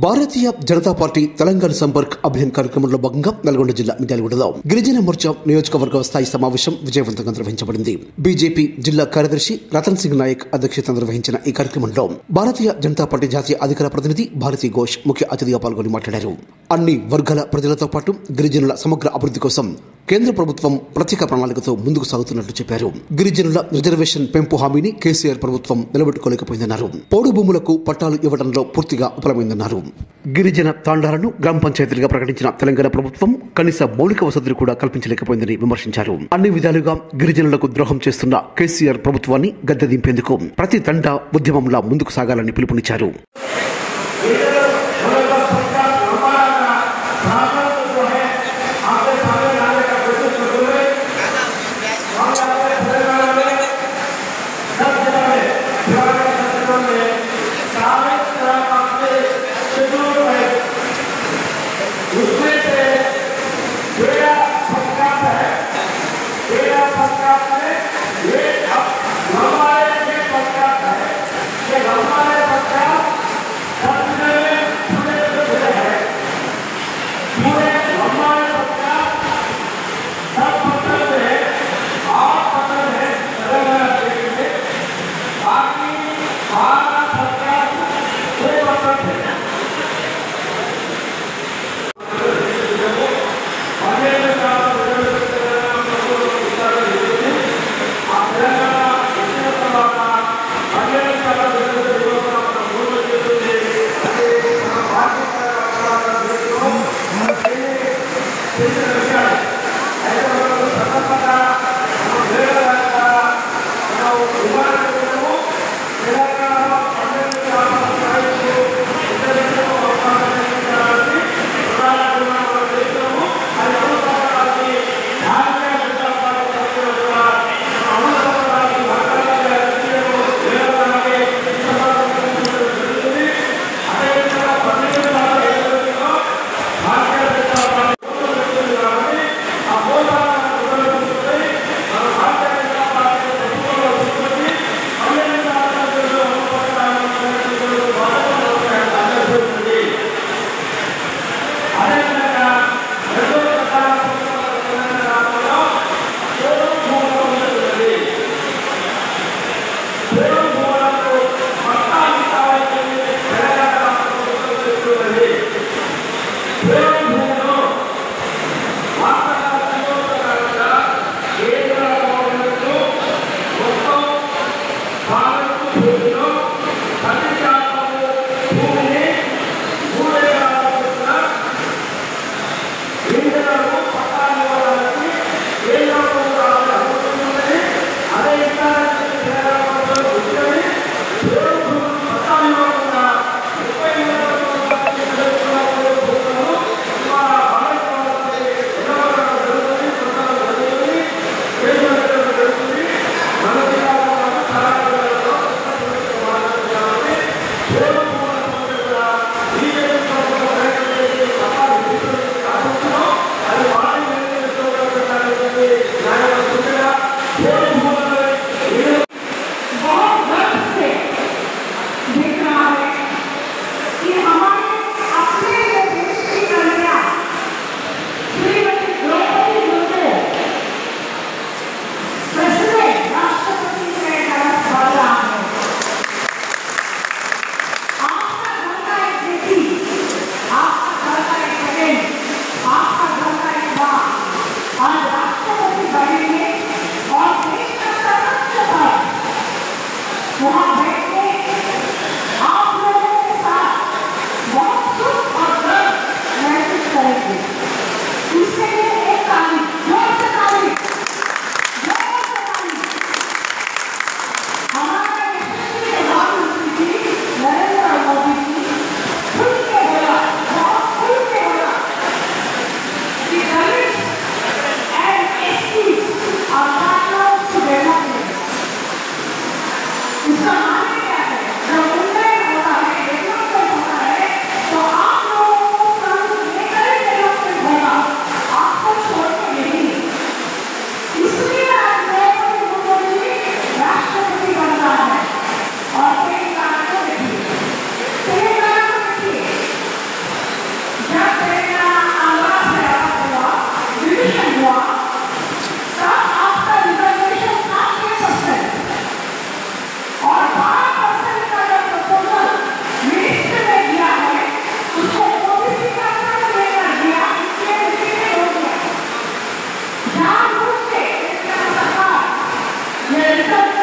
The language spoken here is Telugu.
భారతీయ జనతా పార్టీ తెలంగాణ సంపర్క్ అభియాన్ కార్యక్రమంలో భాగంగా నల్గొండ జిల్లా మిర్యాలగూడలో గిరిజన మోర్చా నియోజకవర్గ స్థాయి సమావేశం విజయవంతంగా నిర్వహించబడింది బీజేపీ జిల్లా కార్యదర్శి రతన్ సింగ్ నాయక్ అధ్యక్షత నిర్వహించిన ఈ కార్యక్రమంలో భారతీయ జనతా పార్టీ జాతీయ అధికార ప్రతినిధి భారతీ ఘోష్ ముఖ్య అతిథిగా పాల్గొని మాట్లాడారు అన్ని వర్గాల ప్రజలతో పాటు గిరిజనుల సమగ్ర అభివృద్ధి కోసం కేంద్ర ప్రభుత్వం ప్రత్యేక ప్రణాళికతో ముందుకు సాగుతున్నట్లు చెప్పారు గిరిజనుల రిజర్వేషన్ పెంపు హామీని కేసీఆర్ ప్రభుత్వం నిలబెట్టుకోలేకపోయిందన్నారు పోడు భూములకు పట్టాలు ఇవ్వడంలో పూర్తిగా విఫలమైందన్నారు గిరిజన తాండాలను గ్రామ పంచాయతీలుగా ప్రకటించిన తెలంగాణ ప్రభుత్వం కనీస మౌలిక వసతులు కూడా కల్పించలేకపోయిందని విమర్శించారు అన్ని విధాలుగా గిరిజనులకు ద్రోహం చేస్తున్న కేసీఆర్ ప్రభుత్వాన్ని గద్దె దింపేందుకు ప్రతి తండ ఉద్యమంలా ముందుకు సాగాలని పిలుపునిచ్చారు उसमें से मेरा संकल्प है मेरा संकल्प है ये अब हमारे ये संकल्प है कि हमारे संकल्प सपने में पूरे पूरे है पूरे हमारे संकल्प सब पसंद है आप पसंद है तेलंगाना स्टेट में बाकी हमारा संकल्प कोई पसंद है बहुत गर्व से देख रहा है कि हमारे अपने जो देश की कन्या श्रीमती द्रौपदी मुर्मू सचने राष्ट्रपति से कलश बढ़ रहा है आपका घर का एक बेटी आपका घर का एक बहन आपका घर का एक माँ आज राष्ट्रपति बनेंगे और देश का सर्वोच्च पद वहाँ बैठ के आप लोगों के साथ बहुत सुख और गर्व महसूस करेंगे इसके लिए एक तारीख जोर से तारीख जोर से तारीख हमारे यशस्वी प्रधानमंत्री जी नरेंद्र मोदी जी खुल के बोला बहुत खुल के बोला कि Dalit and ST are partners to development. इसका माने क्या है जब उन्नयन होता है डेवलपमेंट होता है तो आप लोगों को संग लेकर ही डेवलपमेंट होगा आपको छोड़ के नहीं इसलिए आज द्रौपदी मुर्मू जी राष्ट्रपति बन रहा है और तेलंगाना को देखिए तेलंगाना को देखिए मेरे सब